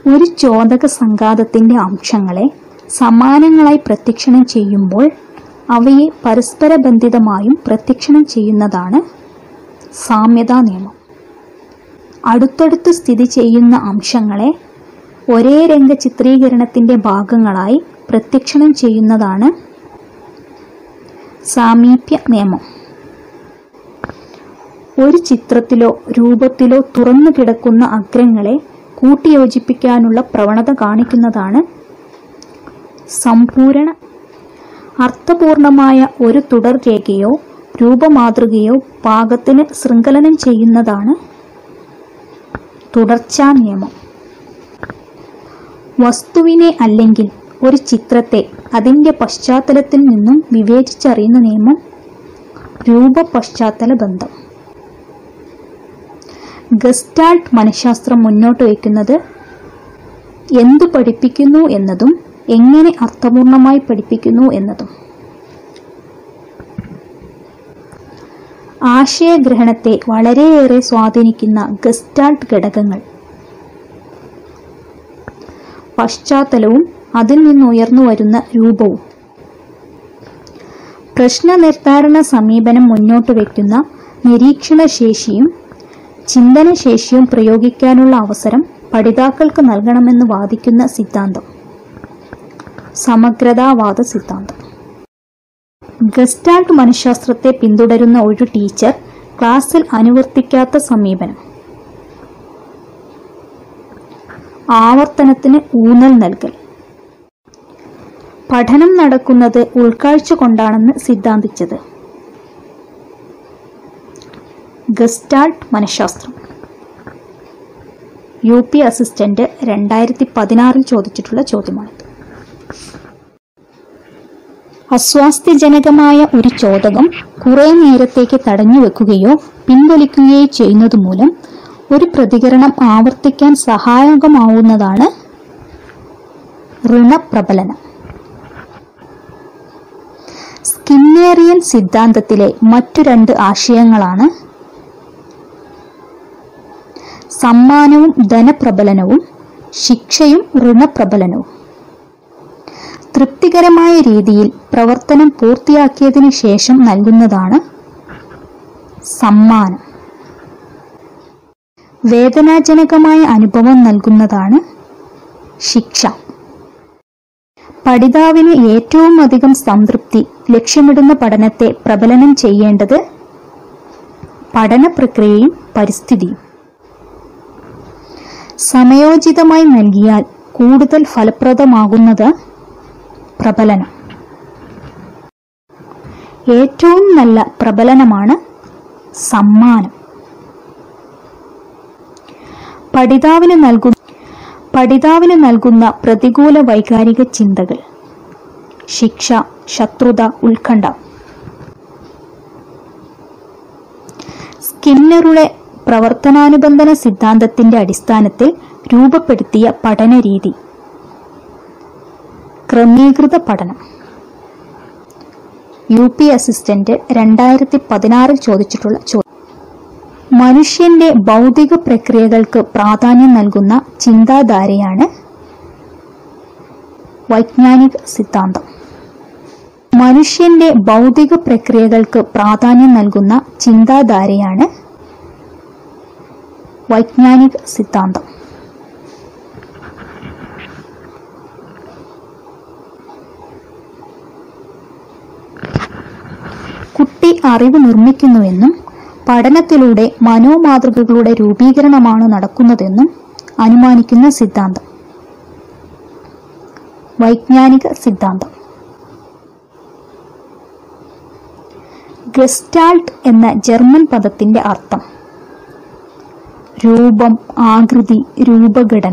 ഒരു ചോദക സംഘാതത്തിന്റെ അംശങ്ങളെ സമാനങ്ങളായി പ്രത്യക്ഷണം ചെയ്യുമ്പോൾ അവയെ പരസ്പര ബന്ധിതമായും പ്രത്യക്ഷണം ചെയ്യുന്നതാണ് സാമ്യതാ നിയമം അടുത്തടുത്ത് സ്ഥിതി ചെയ്യുന്ന അംശങ്ങളെ ഒരേ രംഗ ചിത്രീകരണത്തിന്റെ ഭാഗങ്ങളായി പ്രത്യക്ഷണം ചെയ്യുന്നതാണ് സാമീപ്യ നിയമം ഒരു ചിത്രത്തിലോ രൂപത്തിലോ തുറന്നു കിടക്കുന്ന അഗ്രങ്ങളെ കൂട്ടിയോജിപ്പിക്കാനുള്ള പ്രവണത കാണിക്കുന്നതാണ് സമ്പൂരണ അർത്ഥപൂർണമായ ഒരു തുടർരേഖയോ രൂപമാതൃകയോ പാകത്തിന് ശൃംഖലനം ചെയ്യുന്നതാണ് തുടർച്ചാ നിയമം വസ്തുവിനെ അല്ലെങ്കിൽ ഒരു ചിത്രത്തെ അതിൻ്റെ പശ്ചാത്തലത്തിൽ നിന്നും വിവേചിച്ചറിയുന്ന നിയമം രൂപ പശ്ചാത്തല ബന്ധം ഗസ്റ്റാൾട്ട് മനഃശാസ്ത്രം മുന്നോട്ട് വയ്ക്കുന്നത് എന്തു പഠിപ്പിക്കുന്നു എന്നതും എങ്ങനെ അർത്ഥപൂർണമായി പഠിപ്പിക്കുന്നു എന്നതും ആശയഗ്രഹണത്തെ വളരെയേറെ സ്വാധീനിക്കുന്ന ഗസ്റ്റാൾട്ട് ഘടകങ്ങൾ പശ്ചാത്തലവും അതിൽ നിന്നുയർന്നു വരുന്ന രൂപവും പ്രശ്ന നിർദ്ധാരണ സമീപനം മുന്നോട്ട് വയ്ക്കുന്ന നിരീക്ഷണശേഷിയും ചിന്തനശേഷിയും പ്രയോഗിക്കാനുള്ള അവസരം പഠിതാക്കൾക്ക് നൽകണമെന്ന് വാദിക്കുന്ന സിദ്ധാന്തം സമഗ്രതാവാദ സിദ്ധാന്തം ഗസ്റ്റാൾട്ട് മനഃശാസ്ത്രത്തെ പിന്തുടരുന്ന ഒരു ടീച്ചർ ക്ലാസ്സിൽ അനുവർത്തിക്കാത്ത സമീപനം ആവർത്തനത്തിന് ഊന്നൽ നൽകൽ പഠനം നടക്കുന്നത് ഉൾക്കാഴ്ച കൊണ്ടാണെന്ന് സിദ്ധാന്തിച്ചത് ഗസ്റ്റാൾട്ട് മനഃശാസ്ത്രം യു പി അസിസ്റ്റന്റ് രണ്ടായിരത്തി പതിനാറിൽ ചോദിച്ചിട്ടുള്ള ചോദ്യമാണിത് അസ്വാസ്ഥ്യജനകമായ ഒരു ചോദകം കുറെ നേരത്തേക്ക് തടഞ്ഞു വെക്കുകയോ പിൻവലിക്കുകയോ ചെയ്യുന്നത് മൂലം ഒരു പ്രതികരണം ആവർത്തിക്കാൻ സഹായകമാവുന്നതാണ് ഋണപ്രബലനം സ്കിന്നേറിയൻ സിദ്ധാന്തത്തിലെ മറ്റു രണ്ട് ആശയങ്ങളാണ് സമ്മാനവും ധനപ്രബലനവും ശിക്ഷയും ഋണപ്രബലനവും തൃപ്തികരമായ രീതിയിൽ പ്രവർത്തനം പൂർത്തിയാക്കിയതിനു ശേഷം നൽകുന്നതാണ് സമ്മാനം വേദനാജനകമായ അനുഭവം നൽകുന്നതാണ് ശിക്ഷ പഠിതാവിന് ഏറ്റവും അധികം സംതൃപ്തി ലക്ഷ്യമിടുന്ന പഠനത്തെ പ്രബലനം ചെയ്യേണ്ടത് പഠന പ്രക്രിയയും പരിസ്ഥിതിയും സമയോചിതമായി നൽകിയാൽ കൂടുതൽ ഫലപ്രദമാകുന്നത് പ്രബലനം ഏറ്റവും നല്ല പ്രബലനമാണ് സമ്മാനം പഠിതാവിന് നൽകുന്ന പഠിതാവിന് നൽകുന്ന പ്രതികൂല വൈകാരിക ചിന്തകൾ ശിക്ഷ ശത്രുത ഉത്കണ്ഠ സ്കിന്നറുടെ പ്രവർത്തനാനുബന്ധന സിദ്ധാന്തത്തിന്റെ അടിസ്ഥാനത്തിൽ രൂപപ്പെടുത്തിയ പഠന രീതി ക്രമീകൃത പഠനം യു പി അസിസ്റ്റന്റ് രണ്ടായിരത്തി പതിനാറിൽ ചോദിച്ചിട്ടുള്ള ചോദ്യം മനുഷ്യന്റെ ഭൗതിക പ്രക്രിയകൾക്ക് പ്രാധാന്യം നൽകുന്ന ചിന്താധാരയാണ് വൈജ്ഞാനിക സിദ്ധാന്തം മനുഷ്യന്റെ ഭൗതിക പ്രക്രിയകൾക്ക് പ്രാധാന്യം നൽകുന്ന ചിന്താധാരയാണ് വൈജ്ഞാനിക സിദ്ധാന്തം കുട്ടി അറിവ് നിർമ്മിക്കുന്നുവെന്നും പഠനത്തിലൂടെ മനോമാതൃകകളുടെ രൂപീകരണമാണ് നടക്കുന്നതെന്നും അനുമാനിക്കുന്ന സിദ്ധാന്തം വൈജ്ഞാനിക സിദ്ധാന്തം ഗസ്റ്റാൾട്ട് എന്ന ജർമ്മൻ പദത്തിന്റെ അർത്ഥം രൂപം ആകൃതി രൂപഘടന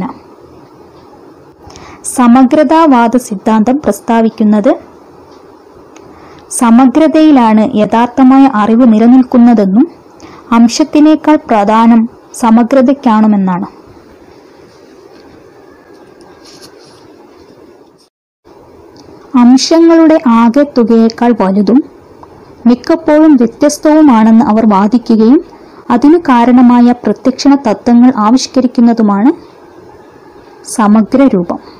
സമഗ്രതാവാദ സിദ്ധാന്തം പ്രസ്താവിക്കുന്നത് സമഗ്രതയിലാണ് യഥാർത്ഥമായ അറിവ് നിലനിൽക്കുന്നതെന്നും അംശത്തിനേക്കാൾ പ്രധാനം സമഗ്രതയ്ക്കാണെന്നാണ് അംശങ്ങളുടെ ആകെത്തുകയേക്കാൾ വലുതും മിക്കപ്പോഴും വ്യത്യസ്തവുമാണെന്ന് അവർ വാദിക്കുകയും അതിനു കാരണമായ പ്രത്യക്ഷണ തത്വങ്ങൾ ആവിഷ്കരിക്കുന്നതുമാണ് സമഗ്ര രൂപം